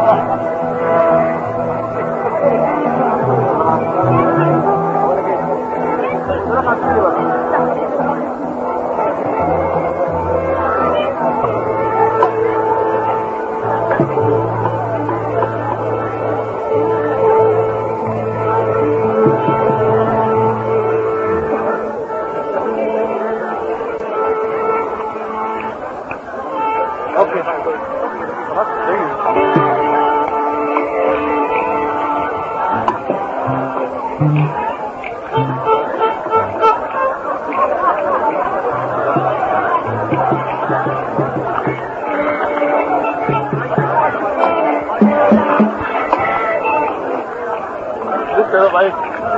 لسه يا ضعيف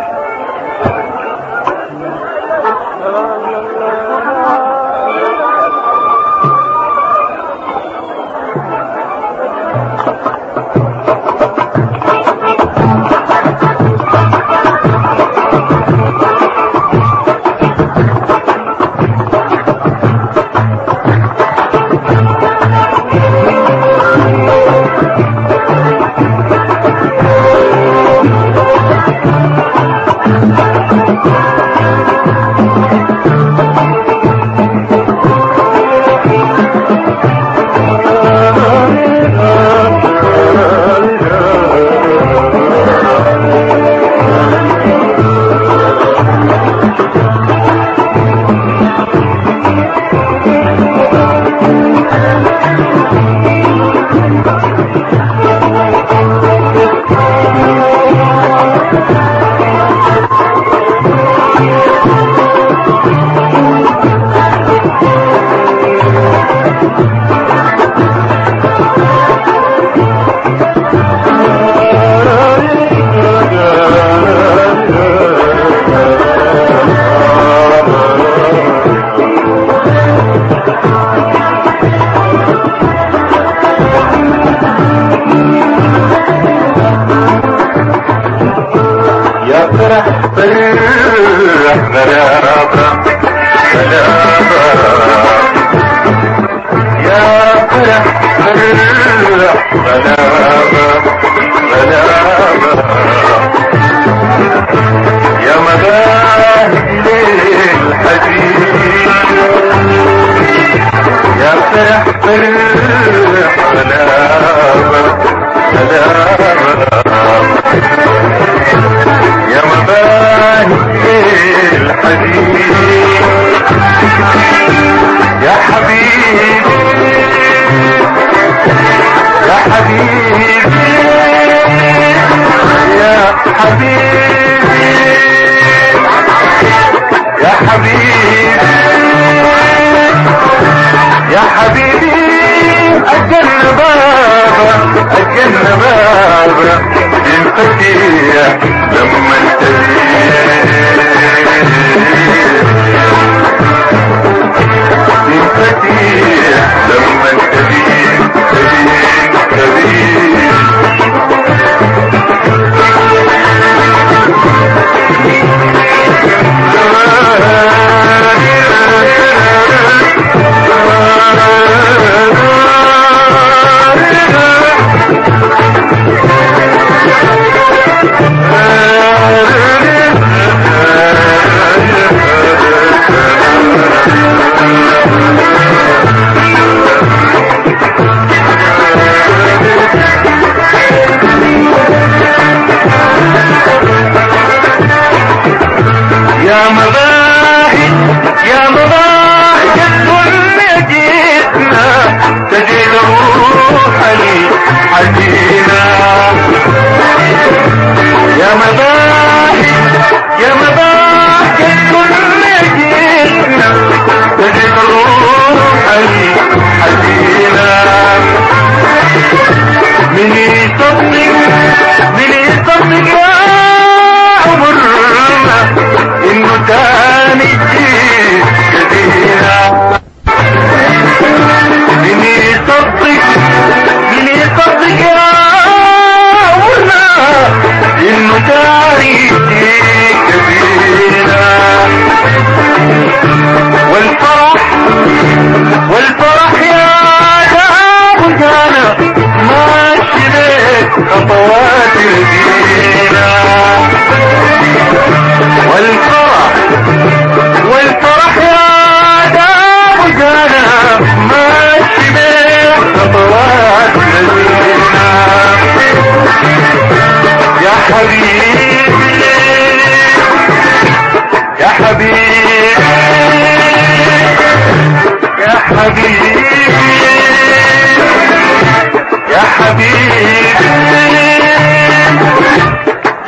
يا فرح فرح غرابة غرابة يا فرح فرح غرابة غرابة يا مباهي الحديد يا فرح فرح غلابة غلابة يا مباهي الحديد يا حبيبي يا حبيبي يا حبيبي يا حبيبي يا حبيبي أجل بابا أجل بابا ينفتح لما انت ينفتح لما انت بين كبير كبير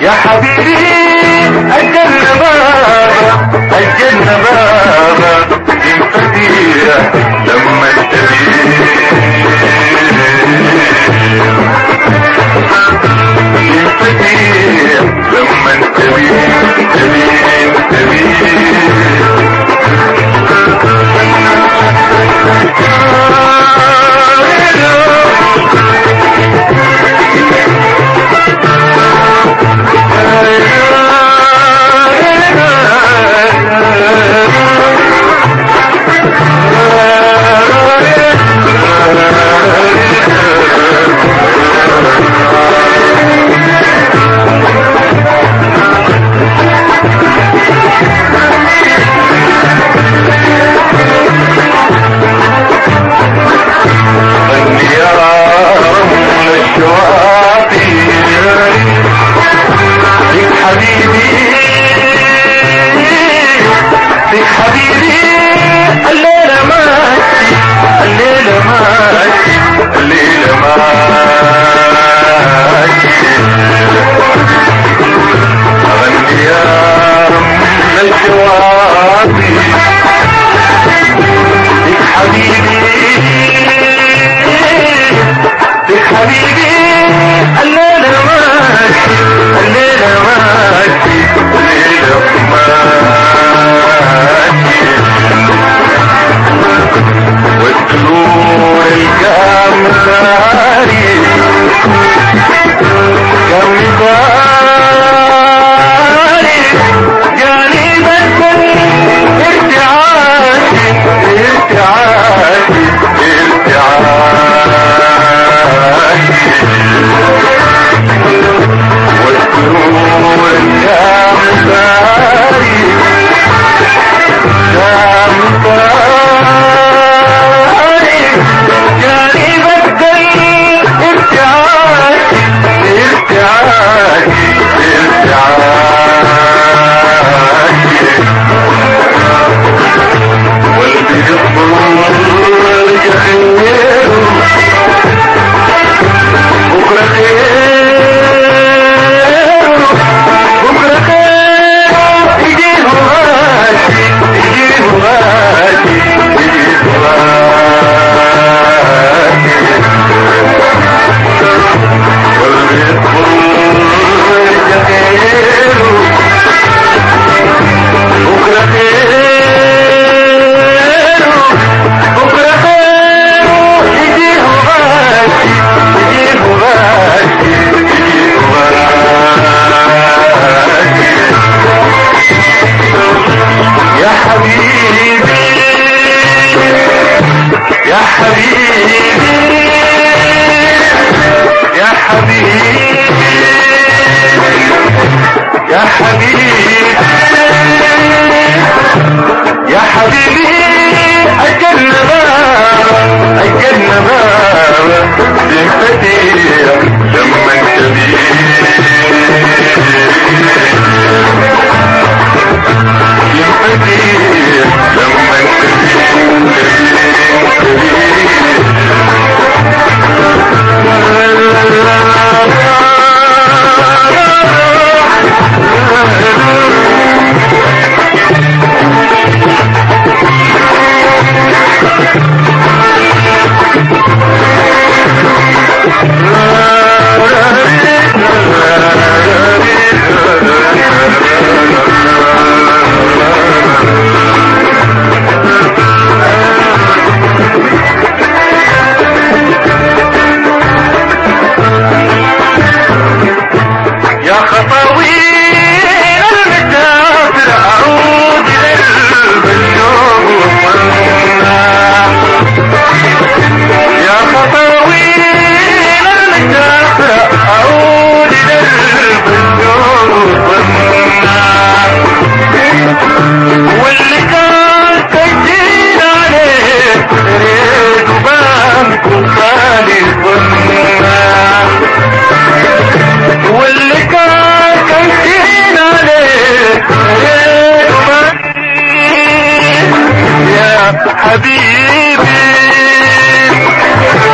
يا حبيبي الجنة بابا الجنة بابا انت فيها لما انت انت فيها لما انت انت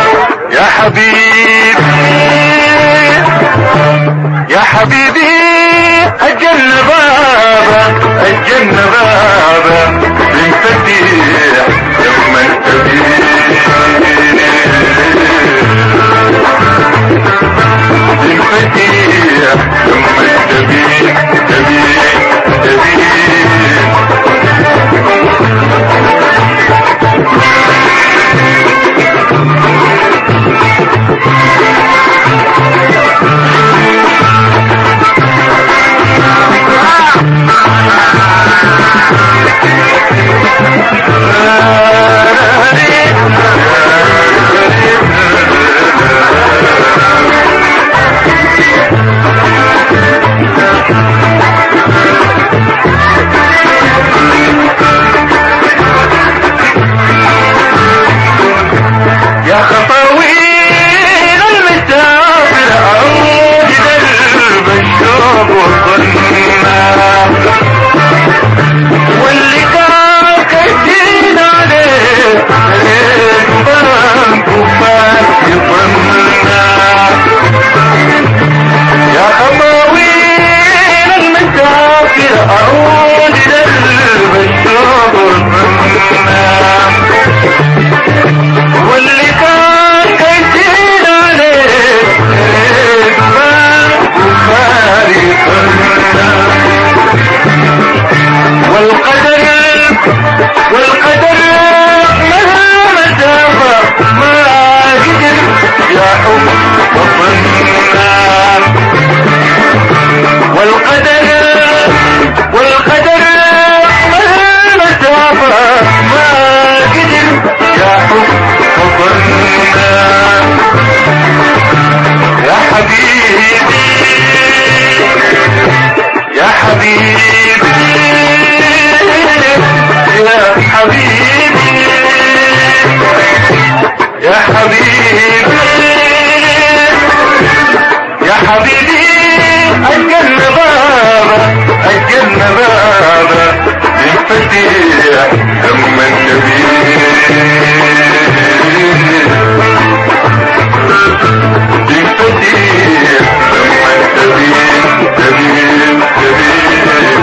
حبيبي الجنة بابا الجنة بابا بنفتح لما بنفتح لما تبين تبين تبين يا خطاوين المسافر أوجد البشوق وصلنا واللي كان كاتين عليه البان كفار يظلنا يا خطاوين المسافر أوجد البشوق وصلنا واللي كان كيسين عليه والقدر والقدر مهما سافر ما قدر يا حب وصلنا والقدر والقدر مهما سافر ما قدر يا حب وصلنا يا حبيبي يا حبيبي يا حبيبي يا حبيبي يا حبيبي الجنة بابا الجنة بابا بنفتح لما النبي بنفتح لما النبي تبين تبين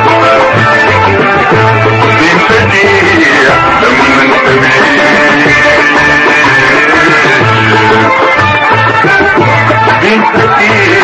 بنفتح لما النبي بنفتح